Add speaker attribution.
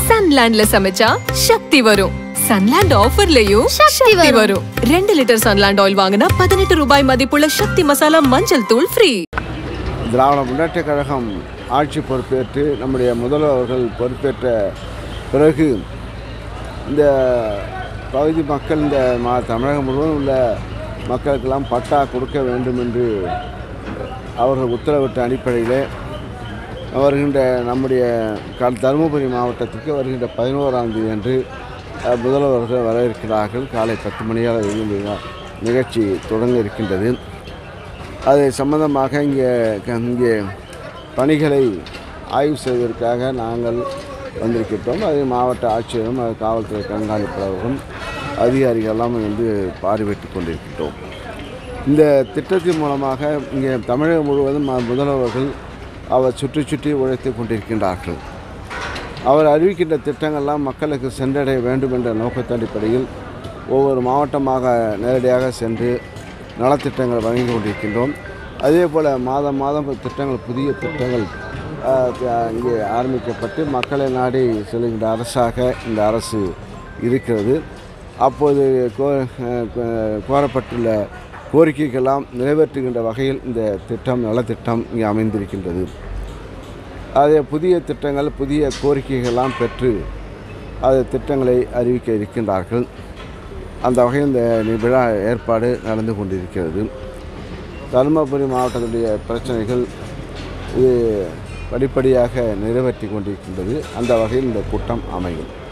Speaker 1: சன்லேண்ட்ல சமைச்சா சக்தி வரும் சன்லேண்ட் ஆஃபர்லயும்
Speaker 2: சக்தி
Speaker 1: சக்தி வரும் ரெண்டு லிட்டர் சன்லேண்ட் ஆயில் வாங்கினா பதினெட்டு ரூபாய் மதிப்புள்ள சக்தி மசாலா மஞ்சள் தூள் ஃப்ரீ
Speaker 3: திராவிட முன்னேற்றக் கழகம் ஆட்சி பொறுப்பேற்று நம்முடைய முதல்வர் அவர்கள் பொறுப்பேற்ற பிறகு இந்த பகுதி மக்கள் இந்த மா தமிழகம் முழுவதும் உள்ள மக்களுக்கெல்லாம் பட்டா கொடுக்க வேண்டும் என்று அவர்கள் உத்தரவிட்ட அடிப்படையிலே வருகின்ற நம்முடைய க தருமபுரி மாவட்டத்திற்கு வருகின்ற பதினோராம் தேதி அன்று அஹ், முதல்வர்கள் வர இருக்கிறார்கள் காலை பத்து மணியால் இந்த நிகழ்ச்சி தொடங்க இருக்கின்றது அது சம்பந்தமாக இங்கே க- இங்கே பணிகளை ஆய்வு செய்வதற்காக நாங்கள் வந்திருக்கின்றோம் அது மாவட்ட ஆட்சியரும் அது காவல்துறை கண்காணிப்பாளர்களும் அதிகாரிகள் எல்லாம் வந்து பார்வையிட்டு கொண்டிருக்கின்றோம் இந்த திட்டத்தின் மூலமாக இங்கே தமிழகம் முழுவதும் ம- முதல்வர்கள் அவர் சுற்றி சுற்றி உழைத்து கொண்டிருக்கின்றார்கள் அவர் அறிவிக்கின்ற திட்டங்கள்லாம் மக்களுக்கு சென்றடைய வேண்டும் என்ற நோக்கத்தின் அடிப்படையில் ஒவ்வொரு மாவட்டமாக நேரடியாக சென்று நலத்திட்டங்கள் வழங்கி கொண்டிருக்கின்றோம் அதே போல் மாதம் மாதம் திட்டங்கள் புதிய திட்டங்கள் ஆஹ், த- இங்கே ஆரம்பிக்கப்பட்டு மக்களை நாடி செல்கின்ற அரசாக இந்த அரசு இருக்கிறது அப்போது கோ ஆஹ், கோ- கோரப்பட்டுள்ள கோரிக்கைக்கெல்லாம் நிறைவேற்றுகின்ற வகையில் இந்த திட்டம் நலத்திட்டம் இங்கே அமைந்திருக்கின்றது அதே புதிய திட்டங்கள் புதிய கோரிக்கைகள்லாம் பெற்று அது திட்டங்களை அறிவிக்க இருக்கின்றார்கள் அந்த வகையில் இந்த நி- விழா ஏற்பாடு நடந்து கொண்டிருக்கிறது தருமபுரி மாவட்டத்துடைய பிரச்சனைகள் இது படிப்படியாக நிறைவேற்றி கொண்டிருக்கின்றது அந்த வகையில் இந்த கூட்டம் அமையும்